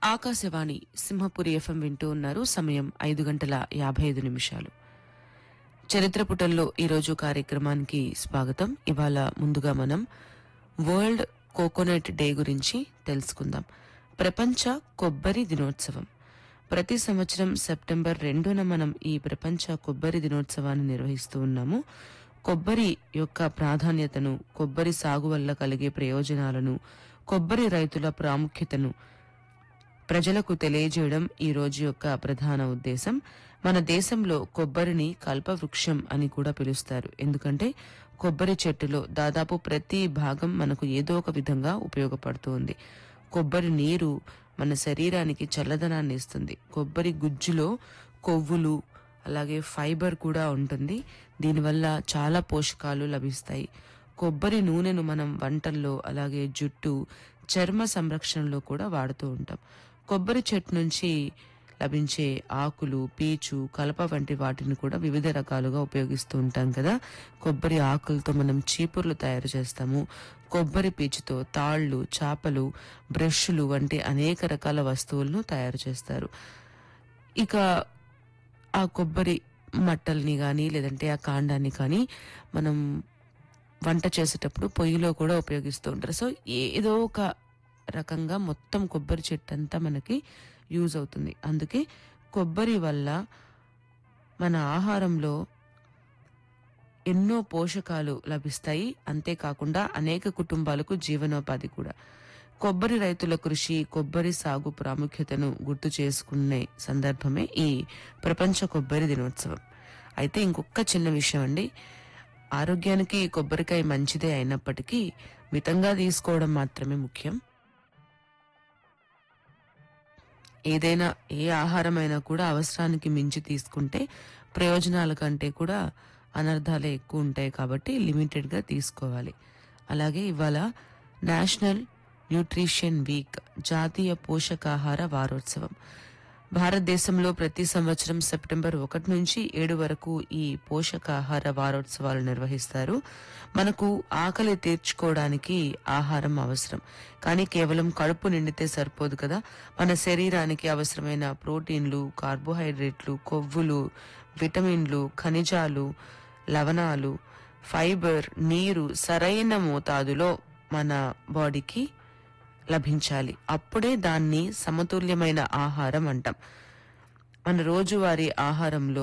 Akashvani Simhapuri FM వింటూ ఉన్నారు సమయం ఐదు గంటల యాభై ఐదు నిమిషాలు చరిత్ర పుటల్లో ఈరోజు కార్యక్రమానికి స్వాగతం ఇవాళ ముందుగా మనం వరల్డ్ కోకోనట్ డే గురించి తెలుసుకుందాం ప్రపంచ కొబ్బరి దినోత్సవం ప్రతి సంవత్సరం సెప్టెంబర్ రెండున మనం ఈ ప్రపంచ కొబ్బరి దినోత్సవాన్ని నిర్వహిస్తూ ఉన్నాము కొబ్బరి యొక్క ప్రాధాన్యతను కొబ్బరి సాగు వల్ల కలిగే ప్రయోజనాలను కొబ్బరి రైతుల ప్రాముఖ్యతను ప్రజలకు తెలియజేయడం ఈ రోజు యొక్క ప్రధాన ఉద్దేశం మన దేశంలో కొబ్బరిని కల్పవృక్షం అని కూడా పిలుస్తారు ఎందుకంటే కొబ్బరి చెట్టులో దాదాపు ప్రతి భాగం మనకు ఏదో ఒక విధంగా ఉపయోగపడుతుంది కొబ్బరి నీరు మన శరీరానికి చల్లదనాన్ని ఇస్తుంది కొబ్బరి గుజ్జులో కొవ్వులు అలాగే ఫైబర్ కూడా ఉంటుంది దీనివల్ల చాలా పోషకాలు లభిస్తాయి కొబ్బరి నూనెను మనం వంటల్లో అలాగే జుట్టు చర్మ సంరక్షణలో కూడా వాడుతూ ఉంటాం కొబ్బరి చెట్టు నుంచి లభించే ఆకులు పీచు కలప వంటి వాటిని కూడా వివిధ రకాలుగా ఉపయోగిస్తూ ఉంటాం కదా కొబ్బరి ఆకులతో మనం చీపుర్లు తయారు చేస్తాము కొబ్బరి పీచుతో తాళ్లు చాపలు బ్రష్లు వంటి అనేక రకాల వస్తువులను తయారు చేస్తారు ఇక ఆ కొబ్బరి మట్టల్ని కానీ లేదంటే ఆ కాండాన్ని కానీ మనం వంట చేసేటప్పుడు పొయ్యిలో కూడా ఉపయోగిస్తూ ఉంటారు సో ఏదో ఒక రకంగా మొత్తం కొబ్బరి చెట్టు అంతా మనకి యూజ్ అవుతుంది అందుకే కొబ్బరి వల్ల మన ఆహారంలో ఎన్నో పోషకాలు లభిస్తాయి అంతేకాకుండా అనేక కుటుంబాలకు జీవనోపాధి కూడా కొబ్బరి రైతుల కృషి కొబ్బరి సాగు ప్రాముఖ్యతను గుర్తు చేసుకునే సందర్భమే ఈ ప్రపంచ కొబ్బరి దినోత్సవం అయితే ఇంకొక చిన్న విషయం అండి ఆరోగ్యానికి కొబ్బరికాయ మంచిదే అయినప్పటికీ మితంగా తీసుకోవడం మాత్రమే ముఖ్యం ఏదైనా ఏ ఆహారమైనా కూడా అవసరానికి మించి తీసుకుంటే ప్రయోజనాల కంటే కూడా అనర్థాలే ఎక్కువ ఉంటాయి కాబట్టి లిమిటెడ్గా తీసుకోవాలి అలాగే ఇవాళ నేషనల్ న్యూట్రిషన్ వీక్ జాతీయ పోషకాహార వారోత్సవం భారతదేశంలో ప్రతి సంవత్సరం సెప్టెంబర్ ఒకటి నుంచి ఏడు వరకు ఈ పోషకాహార వారోత్సవాలు నిర్వహిస్తారు మనకు ఆకలి తీర్చుకోవడానికి ఆహారం అవసరం కానీ కేవలం కడుపు నిండితే సరిపోదు కదా మన శరీరానికి అవసరమైన ప్రోటీన్లు కార్బోహైడ్రేట్లు కొవ్వులు విటమిన్లు ఖనిజాలు లవణాలు ఫైబర్ నీరు సరైన మోతాదులో మన బాడీకి లభించాలి అప్పుడే దాన్ని సమతుల్యమైన ఆహారం అంటాం మన రోజువారీ ఆహారంలో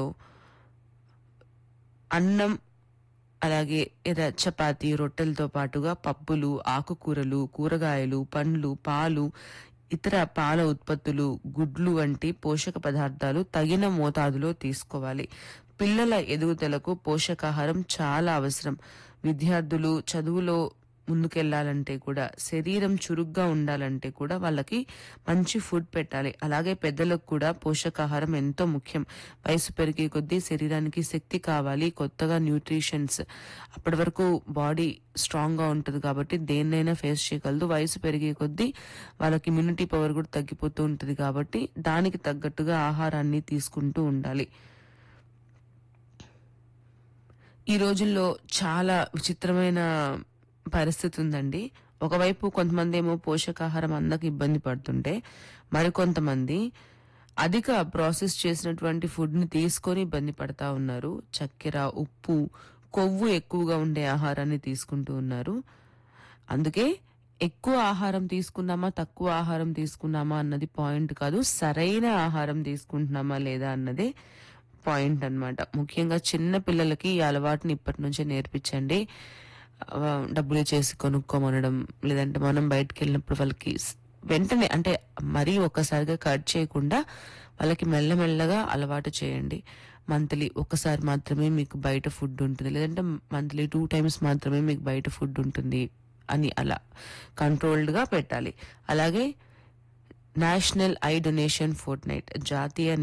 అన్నం అలాగే ఏదో చపాతి రొట్టెలతో పాటుగా పప్పులు ఆకుకూరలు కూరగాయలు పండ్లు పాలు ఇతర పాల ఉత్పత్తులు గుడ్లు వంటి పోషక పదార్థాలు తగిన మోతాదులో తీసుకోవాలి పిల్లల ఎదుగుదలకు పోషకాహారం చాలా అవసరం విద్యార్థులు చదువులో ముందుకెళ్లాలంటే కూడా శరీరం చురుగ్గా ఉండాలంటే కూడా వాళ్ళకి మంచి ఫుడ్ పెట్టాలి అలాగే పెద్దలకు కూడా పోషకాహారం ఎంతో ముఖ్యం వయసు పెరిగే కొద్దీ శరీరానికి శక్తి కావాలి కొత్తగా న్యూట్రిషన్స్ అప్పటి వరకు బాడీ స్ట్రాంగ్ గా ఉంటుంది కాబట్టి దేన్నైనా ఫేస్ చేయగలదు వయసు పెరిగే కొద్దీ వాళ్ళకి ఇమ్యూనిటీ పవర్ కూడా తగ్గిపోతూ ఉంటుంది కాబట్టి దానికి తగ్గట్టుగా ఆహారాన్ని తీసుకుంటూ ఉండాలి ఈ రోజుల్లో చాలా విచిత్రమైన పరిస్థితి ఉందండి ఒకవైపు కొంతమంది ఏమో పోషకాహారం అందక ఇబ్బంది పడుతుంటే మరికొంతమంది అధిక ప్రాసెస్ చేసినటువంటి ఫుడ్ ని తీసుకొని ఇబ్బంది పడతా ఉన్నారు చక్కెర ఉప్పు కొవ్వు ఎక్కువగా ఉండే ఆహారాన్ని తీసుకుంటూ ఉన్నారు అందుకే ఎక్కువ ఆహారం తీసుకున్నామా తక్కువ ఆహారం తీసుకున్నామా అన్నది పాయింట్ కాదు సరైన ఆహారం తీసుకుంటున్నామా లేదా అన్నదే పాయింట్ అన్నమాట ముఖ్యంగా చిన్న పిల్లలకి ఈ అలవాటుని ఇప్పటి నుంచే నేర్పించండి ఆ, డబ్బులు చేసి కొనుక్కోమనడం లేదంటే మనం బయటకు వెళ్ళినప్పుడు వాళ్ళకి స్- వెంటనే అంటే మరీ ఒక్కసారిగా కట్ చేయకుండా వాళ్ళకి మెల్లమెల్లగా అలవాటు చేయండి మంత్లీ ఒకసారి మాత్రమే మీకు బయట ఫుడ్ ఉంటుంది లేదంటే మంత్లీ టూ టైమ్స్ మాత్రమే మీకు బయట ఫుడ్ ఉంటుంది అని అలా కంట్రోల్డ్ గా పెట్టాలి అలాగే national eye donation fortnight జాతీయ